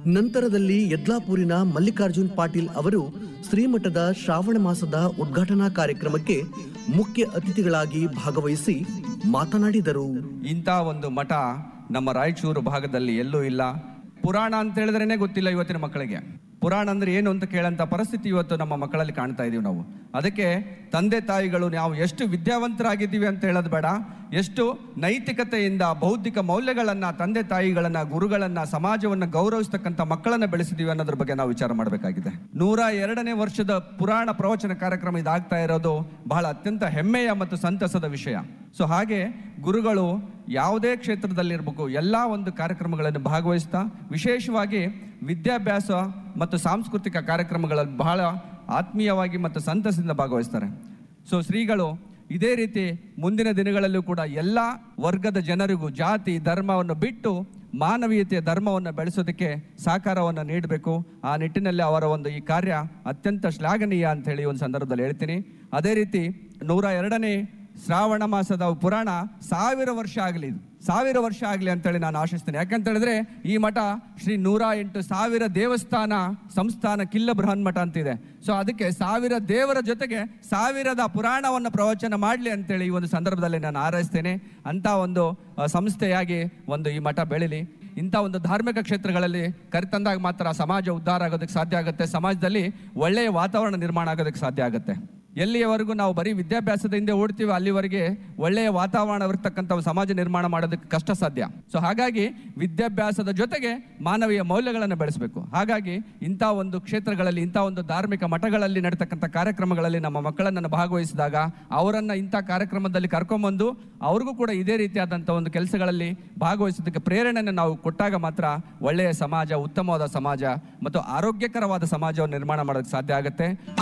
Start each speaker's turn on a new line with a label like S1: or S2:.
S1: ನಂತರದಲ್ಲಿ ಯದ್ಲಾಪುರಿನ ಮಲ್ಲಿಕಾರ್ಜುನ್ ಪಾಟೀಲ್ ಅವರು ಶ್ರೀಮಠದ ಶ್ರಾವಣ ಮಾಸದ ಉದ್ಘಾಟನಾ ಕಾರ್ಯಕ್ರಮಕ್ಕೆ ಮುಖ್ಯ ಅತಿಥಿಗಳಾಗಿ ಭಾಗವಹಿಸಿ ಮಾತನಾಡಿದರು
S2: ಇಂಥ ಒಂದು ಮಠ ನಮ್ಮ ರಾಯಚೂರು ಭಾಗದಲ್ಲಿ ಎಲ್ಲೂ ಇಲ್ಲ ಪುರಾಣ ಅಂತ ಹೇಳಿದ್ರೇನೆ ಗೊತ್ತಿಲ್ಲ ಇವತ್ತಿನ ಮಕ್ಕಳಿಗೆ ಪುರಾಣ ಅಂದ್ರೆ ಏನು ಅಂತ ಕೇಳಂತ ಪರಿಸ್ಥಿತಿ ಇವತ್ತು ನಮ್ಮ ಮಕ್ಕಳಲ್ಲಿ ಕಾಣ್ತಾ ಇದೀವಿ ನಾವು ಅದಕ್ಕೆ ತಂದೆ ತಾಯಿಗಳು ನಾವು ಎಷ್ಟು ವಿದ್ಯಾವಂತರಾಗಿದ್ದೀವಿ ಅಂತ ಹೇಳೋದು ಬೇಡ ಎಷ್ಟು ನೈತಿಕತೆಯಿಂದ ಬೌದ್ಧಿಕ ಮೌಲ್ಯಗಳನ್ನ ತಂದೆ ತಾಯಿಗಳನ್ನ ಗುರುಗಳನ್ನ ಸಮಾಜವನ್ನ ಗೌರವಿಸ್ತಕ್ಕಂಥ ಮಕ್ಕಳನ್ನ ಬೆಳೆಸಿದೀವಿ ಅನ್ನೋದ್ರ ಬಗ್ಗೆ ನಾವು ವಿಚಾರ ಮಾಡಬೇಕಾಗಿದೆ ನೂರ ಎರಡನೇ ವರ್ಷದ ಪುರಾಣ ಪ್ರವಚನ ಕಾರ್ಯಕ್ರಮ ಇದಾಗ್ತಾ ಇರೋದು ಬಹಳ ಅತ್ಯಂತ ಹೆಮ್ಮೆಯ ಮತ್ತು ಸಂತಸದ ವಿಷಯ ಸೊ ಹಾಗೆ ಗುರುಗಳು ಯಾವುದೇ ಕ್ಷೇತ್ರದಲ್ಲಿರ್ಬೇಕು ಎಲ್ಲ ಒಂದು ಕಾರ್ಯಕ್ರಮಗಳನ್ನು ಭಾಗವಹಿಸ್ತಾ ವಿಶೇಷವಾಗಿ ವಿದ್ಯಾಭ್ಯಾಸ ಮತ್ತು ಸಾಂಸ್ಕೃತಿಕ ಕಾರ್ಯಕ್ರಮಗಳಲ್ಲಿ ಬಹಳ ಆತ್ಮೀಯವಾಗಿ ಮತ್ತು ಸಂತಸದಿಂದ ಭಾಗವಹಿಸ್ತಾರೆ ಸೊ ಶ್ರೀಗಳು ಇದೇ ರೀತಿ ಮುಂದಿನ ದಿನಗಳಲ್ಲೂ ಕೂಡ ಎಲ್ಲ ವರ್ಗದ ಜನರಿಗೂ ಜಾತಿ ಧರ್ಮವನ್ನು ಬಿಟ್ಟು ಮಾನವೀಯತೆಯ ಧರ್ಮವನ್ನು ಬೆಳೆಸೋದಕ್ಕೆ ಸಹಕಾರವನ್ನು ನೀಡಬೇಕು ಆ ನಿಟ್ಟಿನಲ್ಲಿ ಅವರ ಒಂದು ಈ ಕಾರ್ಯ ಅತ್ಯಂತ ಶ್ಲಾಘನೀಯ ಅಂತ ಹೇಳಿ ಒಂದು ಸಂದರ್ಭದಲ್ಲಿ ಹೇಳ್ತೀನಿ ಅದೇ ರೀತಿ ನೂರ ಎರಡನೇ ಶ್ರಾವಣ ಮಾಸದ ಪುರಾಣ ಸಾವಿರ ವರ್ಷ ಆಗಲಿ ಇದು ಸಾವಿರ ವರ್ಷ ಆಗಲಿ ಅಂತೇಳಿ ನಾನು ಆಶಿಸ್ತೇನೆ ಯಾಕಂತ ಹೇಳಿದ್ರೆ ಈ ಮಠ ಶ್ರೀ ನೂರ ಎಂಟು ಸಾವಿರ ದೇವಸ್ಥಾನ ಸಂಸ್ಥಾನ ಕಿಲ್ಲ ಬೃಹನ್ ಮಠ ಅಂತಿದೆ ಸೊ ಅದಕ್ಕೆ ಸಾವಿರ ದೇವರ ಜೊತೆಗೆ ಸಾವಿರದ ಪುರಾಣವನ್ನು ಪ್ರವಚನ ಮಾಡಲಿ ಅಂತೇಳಿ ಈ ಒಂದು ಸಂದರ್ಭದಲ್ಲಿ ನಾನು ಹಾರೈಸ್ತೇನೆ ಅಂತ ಒಂದು ಆ, ಸಂಸ್ಥೆಯಾಗಿ ಒಂದು ಈ ಮಠ ಬೆಳಿಲಿ ಇಂಥ ಒಂದು ಧಾರ್ಮಿಕ ಕ್ಷೇತ್ರಗಳಲ್ಲಿ ಕರೆತಂದಾಗ ಮಾತ್ರ ಸಮಾಜ ಉದ್ಧಾರ ಆಗೋದಕ್ಕೆ ಸಾಧ್ಯ ಆಗುತ್ತೆ ಸಮಾಜದಲ್ಲಿ ಒಳ್ಳೆಯ ವಾತಾವರಣ ನಿರ್ಮಾಣ ಆಗೋದಕ್ಕೆ ಸಾಧ್ಯ ಆಗುತ್ತೆ ಎಲ್ಲಿಯವರೆಗೂ ನಾವು ಬರೀ ವಿದ್ಯಾಭ್ಯಾಸದ ಹಿಂದೆ ಓಡ್ತೀವಿ ಅಲ್ಲಿವರೆಗೆ ಒಳ್ಳೆಯ ವಾತಾವರಣ ಇರ್ತಕ್ಕಂಥ ಒಂದು ಸಮಾಜ ನಿರ್ಮಾಣ ಮಾಡೋದಕ್ಕೆ ಕಷ್ಟ ಸಾಧ್ಯ ಸೊ ಹಾಗಾಗಿ ವಿದ್ಯಾಭ್ಯಾಸದ ಜೊತೆಗೆ ಮಾನವೀಯ ಮೌಲ್ಯಗಳನ್ನು ಬೆಳೆಸಬೇಕು ಹಾಗಾಗಿ ಇಂಥ ಒಂದು ಕ್ಷೇತ್ರಗಳಲ್ಲಿ ಇಂಥ ಒಂದು ಧಾರ್ಮಿಕ ಮಠಗಳಲ್ಲಿ ನಡೀತಕ್ಕಂಥ ಕಾರ್ಯಕ್ರಮಗಳಲ್ಲಿ ನಮ್ಮ ಮಕ್ಕಳನ್ನು ಭಾಗವಹಿಸಿದಾಗ ಅವರನ್ನ ಇಂಥ ಕಾರ್ಯಕ್ರಮದಲ್ಲಿ ಕರ್ಕೊಂಬಂದು ಅವ್ರಿಗೂ ಕೂಡ ಇದೇ ರೀತಿಯಾದಂಥ ಒಂದು ಕೆಲಸಗಳಲ್ಲಿ ಭಾಗವಹಿಸೋದಕ್ಕೆ ಪ್ರೇರಣೆಯನ್ನು ನಾವು ಕೊಟ್ಟಾಗ ಮಾತ್ರ ಒಳ್ಳೆಯ ಸಮಾಜ ಉತ್ತಮವಾದ ಸಮಾಜ ಮತ್ತು ಆರೋಗ್ಯಕರವಾದ ಸಮಾಜವನ್ನು ನಿರ್ಮಾಣ ಮಾಡೋದಕ್ಕೆ ಸಾಧ್ಯ ಆಗುತ್ತೆ